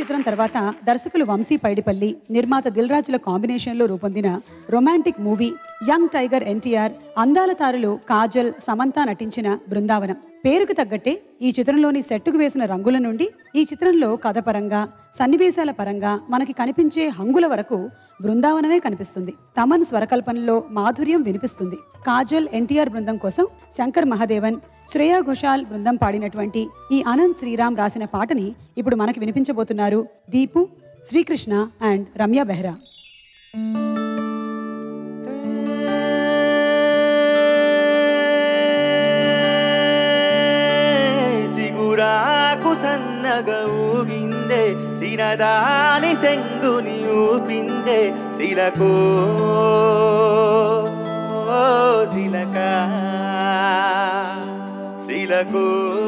చిత్రం తర్వాత దర్శకులు వంశీ పైడిపల్లి నిర్మాత దిల్రాజుల కాంబినేషన్లో రూపొందిన romantic movie young tiger NTR అందాల తారులు కాజల్ సమంత నటించిన బృందావనం పేరుకు తగ్గట్టే ఈ చిత్రంలోని సెట్టుకు వేసిన రంగుల నుండి ఈ చిత్రంలో కథ పరంగా సన్నివేశాల పరంగా మనకి కనిపించే హంగుల వరకు బృందావనమే కనిపిస్తుంది తమన్ స్వరకల్పనలో మాధుర్యం వినిపిస్తుంది కాజల్ ఎన్టీఆర్ బృందం కోసం శంకర్ మహాదేవన్ శ్రేయా ఘోషాల్ బృందం పాడినటువంటి ఈ అనంత్ శ్రీరామ్ రాసిన పాటని ఇప్పుడు మనకి వినిపించబోతున్నారు దీపు శ్రీకృష్ణ అండ్ రమ్య బెహ్రా సిగురాకు సన్నగా ఊగిందే సినదాని సెంగుని ఊపిందే శిలకు శిలక శిలకు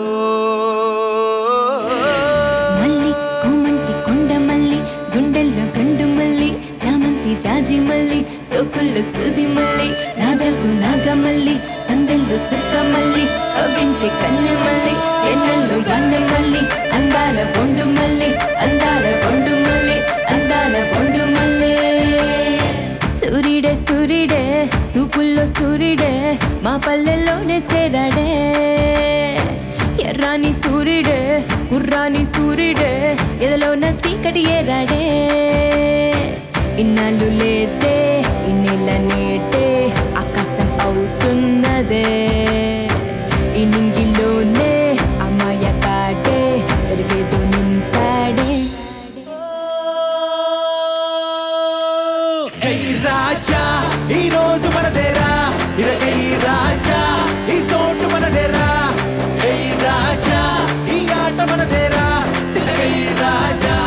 మల్లి కోమంటి కొండ మల్లి గుండెల్లో గండు మల్లి చామంతి జాజి మల్లి సోకుల్లో సూది మల్లి రాజకు నాగమల్లి సందెల్లో సుక్క మల్లి కవించి కన్నె మల్లి ఎన్నెల్లో యాన్నె మల్లి అందాల బొండు మల్లి అందాల బొండు మల్లి అందాల బొండు మల్లి సూర్యుడే సూర్యుడే చూపుల్లో సూర్యుడే మా పల్లెల్లోనే సేరాడే ఎర్రాని సూర్యుడే కుర్రాని సూర్యుడే ఎదలోన సీకటి ఏరాడే ఇన్నాళ్ళు లేదే ఇన్నేళ్ళ నేటే ఆకాశం అవుతున్నదే ఈ నింగిలోనే అమ్మాయ కాటే దొరికేదో నింపాడే హై రాజా ఈ రోజు మనదేరా ఇరగై రాజా ఈ సోటు మనదేరా హై రాజా ఈ ఆట మనదేరా సిరగై రాజా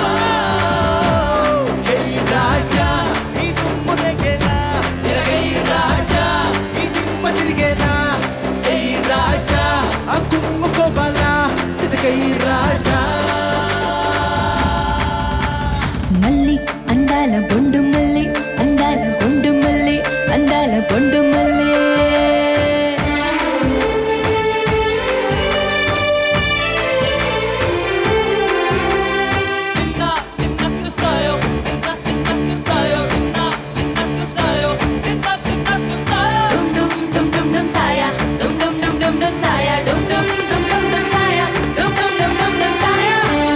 హై రాజా ఈ దుమ్ము నెగ్గేలా ఇరగై రాజా ఈ దిమ్మ తిరిగేలా హై రాజా ఆ కుమ్ముకోవాలా సిరగై రాజా మల్లి అందాల బొండు మల్లి అందాల బొండు మల్లి అందాల బొండు మల్లి డుమ్ డుమ్ డుమ్ డుమ్ డుమ్ సాయ డుమ్ డుమ్ డుమ్ డుమ్ డుమ్ సాయ డుమ్ డుమ్ డుమ్ డుమ్ డుమ్ సాయ డుమ్ డుమ్ డుమ్ డుమ్ డుమ్ సాయ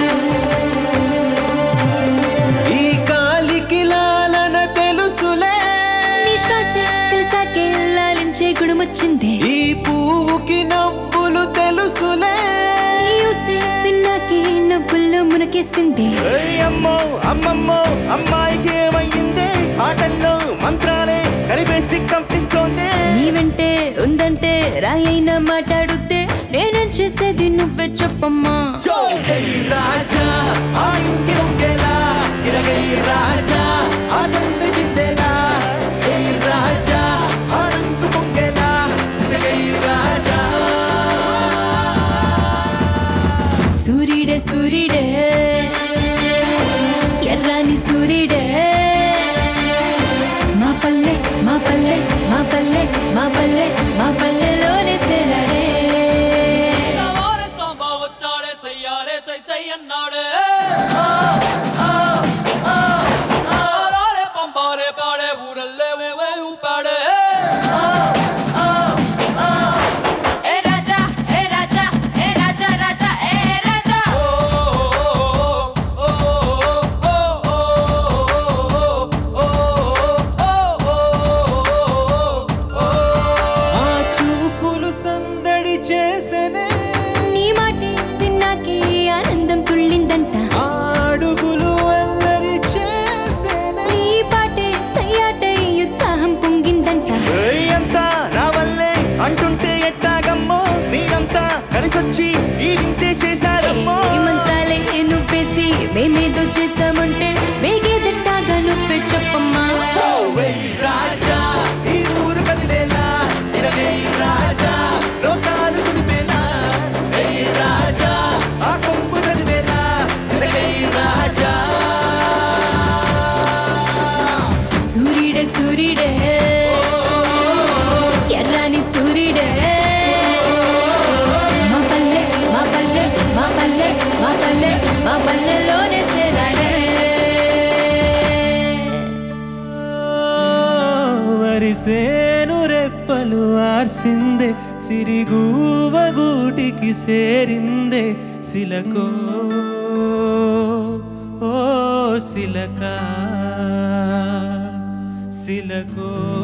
ఈ కాలికి లాలన తెలుసులే నిశ్వాసే కలిసాకే లాలించే గుణమొచ్చిందే ఈ పువ్వుకి నవ్వులు తెలుసులే ఈ ఊసే పిన్నాకి నవ్వుల్లో మునకేసిందే ఏయ్ అమ్మో అమ్మమ్మో అమ్మాయికి ఏమయ్యిందే ఆటల్లో మంత్రాలే కలిపేసి కంపిస్తోంది నీ వెంటే ఉందంటే రాయైనా మాట్లాడుద్దే నేనేం చేసేది నువ్వే చెప్పమ్మా జో హై రాజా ఆ ఇంటి వంకేలా ఇరగై రాజా ఆ సండి చిందేలా హై రాజా ఆ రంగు పొంగేలా సిరగై రాజా సూర్యుడే సూర్యుడే ఎర్రాని సూర్యుడే మా పల్లె మా పల్లె మా పల్లె మా పల్లె మా పల్లెలోనే సేరాడే సవారే సాంబా వచ్చాడే సయ్యారే సై సై అన్నాడే ఆరారే పంబారే పాడే ఊరల్లే ఊవే ఊపాడే ఏ రాజా ఏ రాజా ఏ రాజా రాజా ఏ రాజా ఆ చూపులు సందడి చేసనే నీ మాటే విన్నాకే ఆనందం తుళ్ళిందంట ఆ అడుగులు అల్లరి చేసనే నీ పాటే సయ్యాటై ఉత్సాహం పొంగిందంట ఏయ్ అంతా నా వల్లే అంటుంటే ఎట్టాగమ్మో మీరంతా కలిసొచ్చి ఈ వింతే చేశారమ్మో ఈ మంత్రాలే నువ్వేసి మేమేదో చేసామంటే వేగేదట్టాగా నువ్వే చెప్పమ్మా ఓ వెయ్యి రాజా ఈ ఊరు కదిలేలా ఇరవై రాజా లోకాలు కుదిపేలా వెయ్యి రాజా ఆ కొంగు చదివేలా సిరగై రాజా సూర్యుడే సూర్యుడే ఎర్రాని సూర్యుడే మా పల్లె మా పల్లె మా పల్లె మా పల్లె మా పల్లెలోనే కలలు ఆర్సిందే సిరిగూవ గూటికి సేరిందే సిలకో ఓ సిలక సిలకో